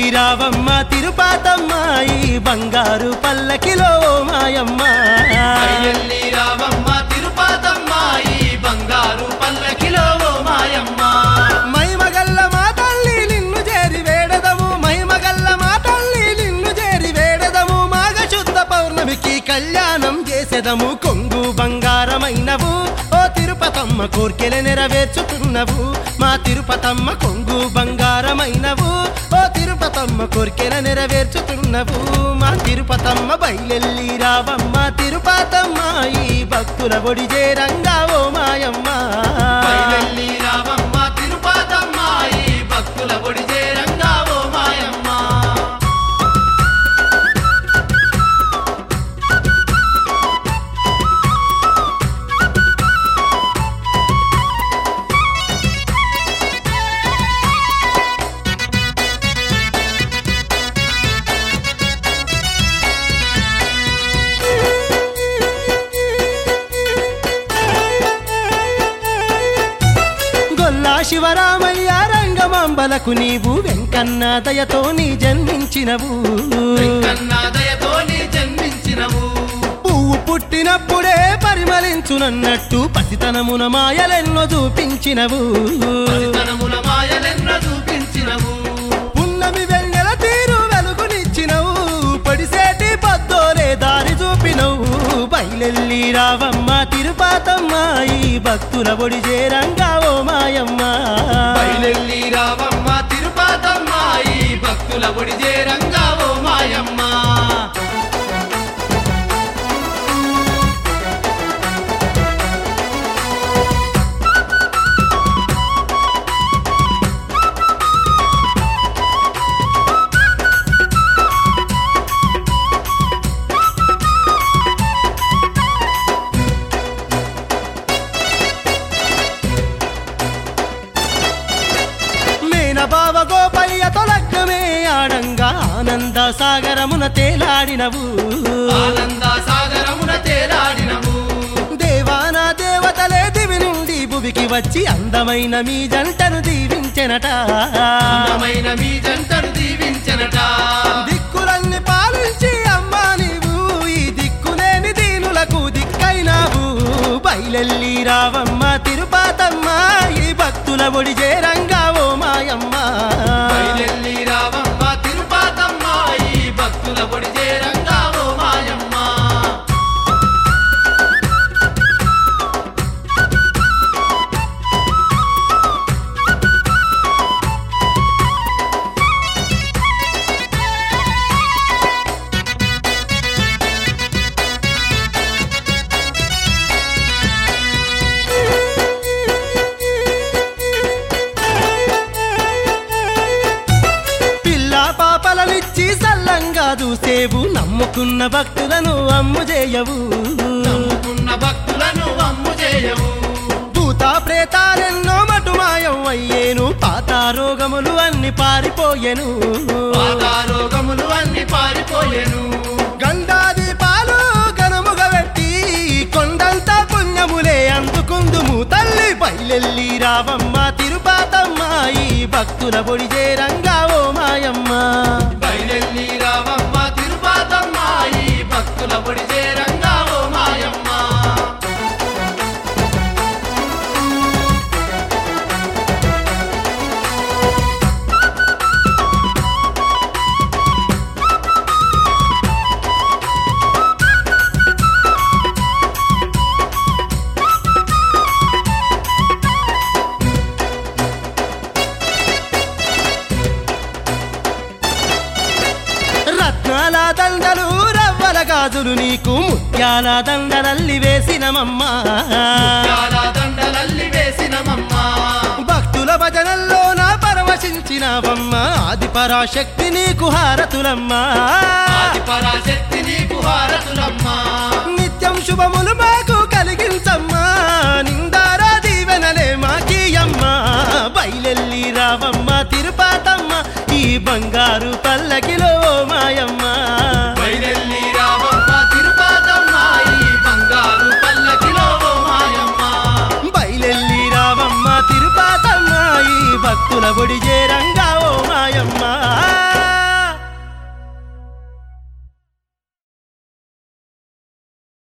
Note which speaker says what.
Speaker 1: రావమ్మ తిరుపాతమ్మ ఈ బంగారు పల్లకిలో ఓ మాయమ్మ
Speaker 2: బయలెల్లి రావమ్మ తిరుపాతమ్మ ఈ బంగారు పల్లకిలో ఓ మాయమ్మ
Speaker 1: మైమగల్ల మా తల్లి నిన్ను చేరి వేడదము మైమగల్ల మా తల్లి నిన్ను చేరి వేడదము మాఘ శుద్ధ పౌర్ణమికి కళ్యాణం చేసేదము కొంగు బంగారమైనవు ఓ తిరుపతమ్మ కోర్కెల నెరవేర్చుతున్నవు మా తిరుపతమ్మ కొంగు బంగారమైనవు ఓ తిరుపతమ్మ కోర్కెల నెరవేర్చుతున్నవు మా తిరుపతమ్మ బయలెల్లి రావమ్మ తిరుపతమ్మ ఈ భక్తుల ఒడి చేరంగా ఓ మాయమ్మ
Speaker 2: బయలెల్లి రావమ్మ తిరుపాతమ్మ ఈ భక్తుల ఒడి చేరంగా ఓ మాయమ్మ
Speaker 1: గొల్లా శివరామయ్య రంగమాంబలకు నీవు వెంకన్న దయతో నీ జన్మించినవు
Speaker 2: వెంకన్న దయతో నీ జన్మించినవు
Speaker 1: పువ్వు పుట్టినప్పుడే పరిమళించునన్నట్టు పసితనమున మాయలెన్నో చూపించినవు
Speaker 2: పరితనముల మాయలెన్నో చూపించినవు
Speaker 1: పున్నమి వెన్నెల తీరు వెలుగునిచ్చినవు పడిసేటి పద్దోలే దారి చూపినవు బయలెల్లి రావమ్మ తిరుపాతమ్మ ఈ భక్తుల ఒడి చేరంగా ఓ మాయమ్మ
Speaker 2: బయలెల్లి రావమ్మ తిరుపాతమ్మ ఈ భక్తుల ఒడి చేరంగా ఓ మాయమ్మ
Speaker 1: మేన బావ గోపయ్య తొలగ్గమే ఆడంగా ఆనంద సాగరమున తేలాడినవు
Speaker 2: ఆనంద సాగరమున తేలాడినవు
Speaker 1: దేవానా దేవతలే దివి నుండి భువికి వచ్చి అందమైన మీ జంటను దీవించెనట
Speaker 2: అందమైన మీ జంటను దీవించనట
Speaker 1: దిక్కులన్నీ పాలించి అమ్మా నీవు ఈ దిక్కులేని దీనులకు దిక్కైనావు బయలెల్లి రావమ్మ తిరుపాతమ్మ ఈ భక్తుల ఒడి చేరంగా ఓ మాయమ్మ
Speaker 2: బయలెల్లి రావమ్మ తిరుపాతమ్మ ఈ భక్తుల ఒడి చేరంగా ఓ మాయమ్మ
Speaker 1: పిల్ల పాపలనిచ్చి సల్లంగా చూసేవు నమ్ముకున్న భక్తులను అమ్ము చేయవు
Speaker 2: నమ్ముకున్న భక్తులను అమ్ము చేయవు
Speaker 1: భూత ప్రేతాలెన్నో మటుమాయం అయ్యేను పాత రోగములు అన్ని పారిపోయెను
Speaker 2: రోగములు అన్ని పారిపోయెను
Speaker 1: గండాది పాలు గనముగ పెట్టి కొండంత పుణ్యములే అందుకుందుము తల్లి బయలెల్లి రావమ్మ తిరుపాతమ్మ ఈ భక్తుల పొడి చేరంగా ఓ మాయమ్మ
Speaker 2: బయలెల్లి రావమ్మ తిరుపాతమ్మ ఈ భక్తుల ఒడి చేరంగా ఓ మాయమ్మ
Speaker 1: రత్నాల దండలు రవ్వల గాజులు నీకు ముత్యాల దండలల్లి వేసినమమ్మా
Speaker 2: చాలా దండలల్లి వేసినమమ్మ
Speaker 1: భక్తుల భజనల్లో నా పరవశించినవమ్మ ఆది పరాశక్తి నీకు హారతులమ్మా
Speaker 2: ఆది పరాశక్తి నీకు హారతులమ్మ
Speaker 1: నిత్యం శుభములు మాకు కలిగించమ్మా నిందారా దీవెనలే మాకీయమ్మా బయలెల్లి రావమ్మ తిరుపాతమ్మ ఈ బంగారు పల్లకిలో ఓ మాయమ్మ
Speaker 2: బయలెల్లి రావమ్మ తిరుపాతమ్మ ఈ బంగారు పల్లకిలో ఓ మాయమ్మ
Speaker 1: బయలెల్లి రావమ్మ తిరుపాతమ్మ ఈ భక్తుల ఒడి చేరంగా ఓ మాయమ్మ